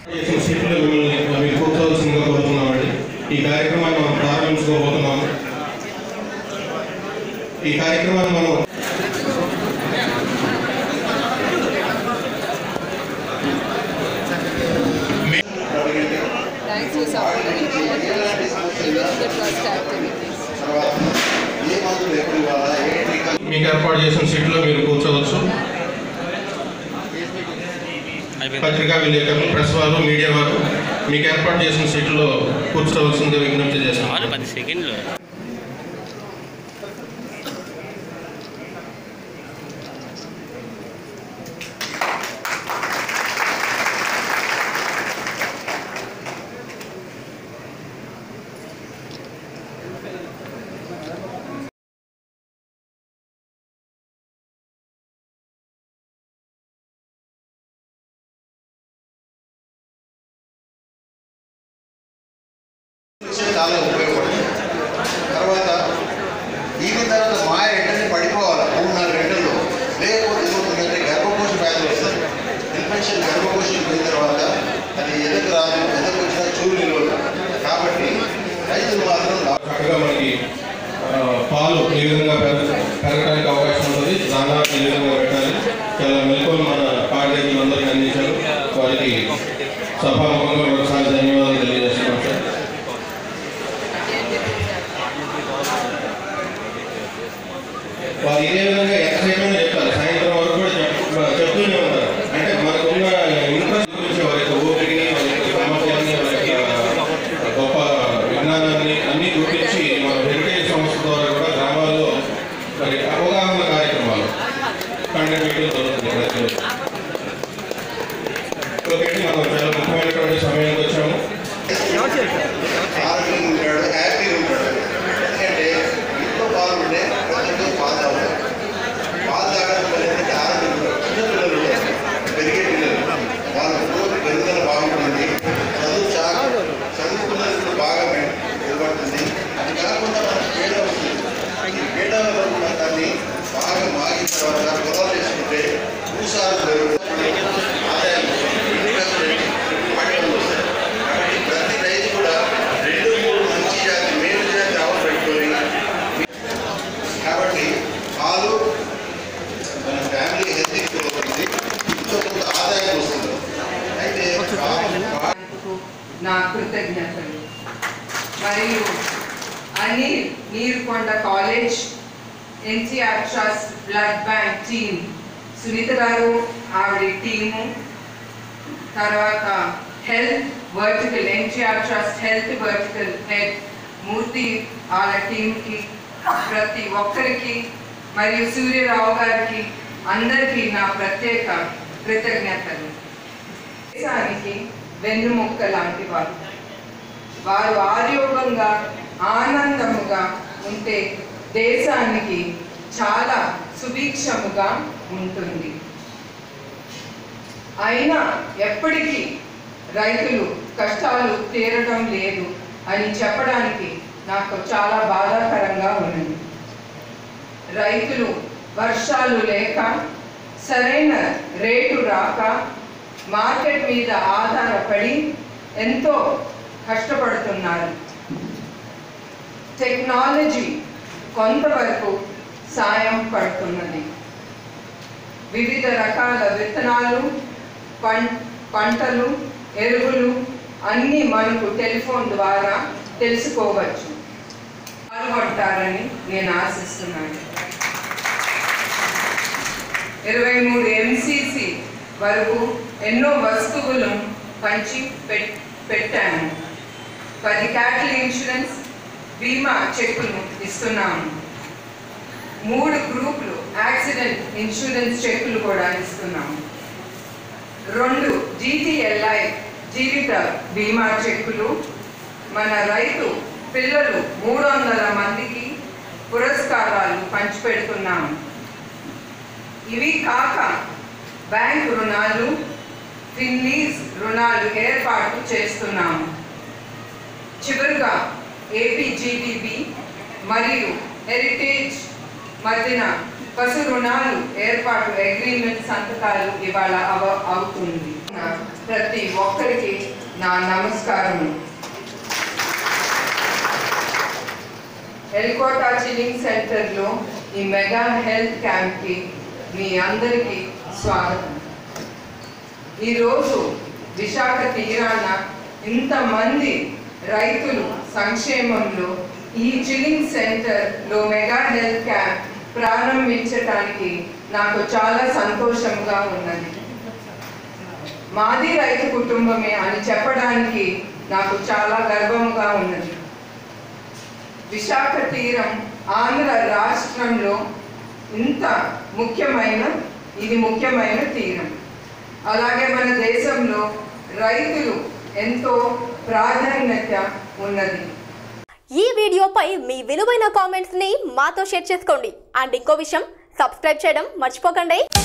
చేసిన సీట్లు మిమ్మల్ని మీరు కూర్చోవలసిందిగా కోరుతున్నామండి ఈ కార్యక్రమాన్ని మనం ప్రారంభించుకోబోతున్నాము ఈ కార్యక్రమాన్ని మనం Thanks for supporting India Trust, even the trust activities. మీకు ఏర్పాటు చేసిన సీట్లో మీరు కూర్చోవచ్చు పత్రికా విలేకరులు ప్రెస్ వారు మీడియా వారు మీకు ఏర్పాటు చేసిన సీట్లో కూర్చోవలసిందిగా విజ్ఞప్తి చేస్తాం ఆరు పది సెకండ్లు విషయం చాలా ఉపయోగపడుతుంది తర్వాత దీని తర్వాత మాయ వెంటనే పడిపోవాలి మూడు నాలుగు గంటల్లో లేకపోతే ఏమవుతుందంటే గర్భకోశ వ్యాధులు వస్తాయి ఇన్ఫెక్షన్ గర్భకోశం పోయిన తర్వాత అది ఎదకు రాదు ఎదకు వచ్చిన చూరు నిలవదు కాబట్టి రైతులు మాత్రం లా- చక్కగా మనకి ఆ, పాలు ఏ విధంగా పెరగ పెరగడానికి అవకాశం ఉంటుంది దానా ఏ విధంగా పెట్టాలి చాలా మెలకువలు మన పాడేతులందరికీ అందించారు వారికి సభాముఖంగా ఒకసారి ధన్యవాదాలు తెలియజేస్తున్నాం సార్ వారు ఇదే విధంగా ఎంతసేపు చెప్తారు సాయంత్రం వరకు కూడా చెప్- చెప్తూనే ఉంటారు అంటే మనకున్న ఇంట్రెస్ట్ గురించి వారి యొక్క ఓపికని వారి యొక్క సామర్థ్యాన్ని వారి యొక్క గొప్ప విజ్ఞానాన్ని అన్ని గుర్తించి మన హెరిటేజ్ సంస్థ ద్వారా కూడా గ్రామాల్లో మరి అవగాహన కార్యక్రమాలు కండక్ట్ చేయడం జరుగుతుంది ప్రతిరోజు ఓకే మనం చాలా ముఖ్యమైనటువంటి సమయానికి వచ్చాము ఆరోగ్యంగా ఉంటాడు హ్యాపీగా ఉంటాడు ఎందుకంటే ఇంట్లో పాలు ఉంటే ప్రజలతో పాలు తాగుతారు పాలు తాగడం వల్ల ఏంటంటే ఆరోగ్యం ఉంటారు చిన్న పిల్లలు ఉంటారు, పెరిగే పిల్లలు వాళ్ళ గ్రోత్ పెరుగుదల బాగుంటుంది చదువు చాలా చదువుకున్నది బాగా నిలబడుతుంది అది కాకుండా మనకు పేడ వస్తుంది ఈ పేడలో ఉన్న దాన్ని బాగా మాగిన తర్వాత పొలాలు వేసుకుంటే భూసారం పెరుగుతుంది ఆదాయం ఇంట్రెస్ట్ రేట్ పంటలు వస్తాయి కాబట్టి ప్రతి రైతు కూడా రెండు మూడు మంచి జాతి మేలు జాతి ఆవులు పెట్టుకొని కాబట్టి పాలు మన ఫ్యామిలీ హెల్త్ ఇంప్రూవ్ అవుతుంది ఇంట్లో కొంత ఆదాయం వస్తుంది అయితే పా- పా- అందుకు నా కృతజ్ఞతలు మరియు Anil Neerukonda college NTR trust blood bank team Sunitha garu ఆవిడ టీము తర్వాత health vertical NTR trust health vertical head Murthy వాళ్ళ టీంకి ప్రతి ఒక్కరికి మరియు సూర్యరావు గారికి అందరికీ నా ప్రత్యేక కృతజ్ఞతలు దేశానికి వెన్నుముక్క లాంటి వారు వారు ఆరోగ్యంగా ఆనందముగా ఉంటే దేశానికి చాలా సుభిక్షముగా ఉంటుంది అయినా ఎప్పటికీ రైతులు కష్టాలు తీరడం లేదు అని చెప్పడానికి నాకు చాలా బాధాకరంగా ఉన్నది రైతులు వర్షాలు లేక సరైన రేటు రాక మార్కెట్ మీద ఆధారపడి ఎంతో కష్టపడుతున్నారు టెక్నాలజీ కొంతవరకు సాయం పడుతున్నది వివిధ రకాల విత్తనాలు పం పంటలు ఎరువులు అన్నీ మనకు టెలిఫోన్ ద్వారా తెలుసుకోవచ్చు పాల్గొంటారని నేను ఆశిస్తున్నాను ఇరవై మూడు ఎంసీసీ వరకు ఎన్నో వస్తువులను పంచి పెట్ పెట్టాను పది క్యాటిల్ ఇన్సూరెన్స్ బీమా చెక్కులు ఇస్తున్నాము మూడు గ్రూపులు యాక్సిడెంట్ ఇన్సూరెన్స్ చెక్కులు కూడా ఇస్తున్నాము రెండు జీటీఎల్ఐ జీవిత బీమా చెక్కులు మన రైతు పిల్లలు మూడు వందల మందికి పురస్కారాలు పంచిపెడుతున్నాము ఇవి కాక బ్యాంక్ రుణాలు ఫిన్నీస్ రుణాలు ఏర్పాటు చేస్తున్నాము చివరిగా ఏపీజీటీబీ మరియు హెరిటేజ్ మధ్యన పశు రుణాలు ఏర్పాటు అగ్రిమెంట్ సంతకాలు ఇవాళ అవ అవుతుంది ప్రతి ఒక్కరికి నా నమస్కారం ఎల్కోట చిల్లింగ్ సెంటర్లో ఈ మెగా హెల్త్ క్యాంప్కి మీ అందరికీ స్వాగతం ఈరోజు విశాఖ తీరాన ఇంతమంది రైతులు సంక్షేమంలో ఈ చిల్లింగ్ సెంటర్లో మెగా హెల్త్ క్యాంప్ ప్రారంభించడానికి నాకు చాలా సంతోషంగా ఉన్నది మాది రైతు కుటుంబమే అని చెప్పడానికి నాకు చాలా గర్వంగా ఉన్నది విశాఖ తీరం ఆంధ్ర రాష్ట్రంలో ఇంత ముఖ్యమైన ఇది ముఖ్యమైన తీరం అలాగే మన దేశంలో రైతులు ఎంతో ప్రాధాన్యత ఉన్నది ఈ వీడియోపై మీ విలువైన కామెంట్స్ ని మాతో షేర్ చేసుకోండి అండ్ ఇంకో విషయం సబ్స్క్రైబ్ చేయడం మర్చిపోకండి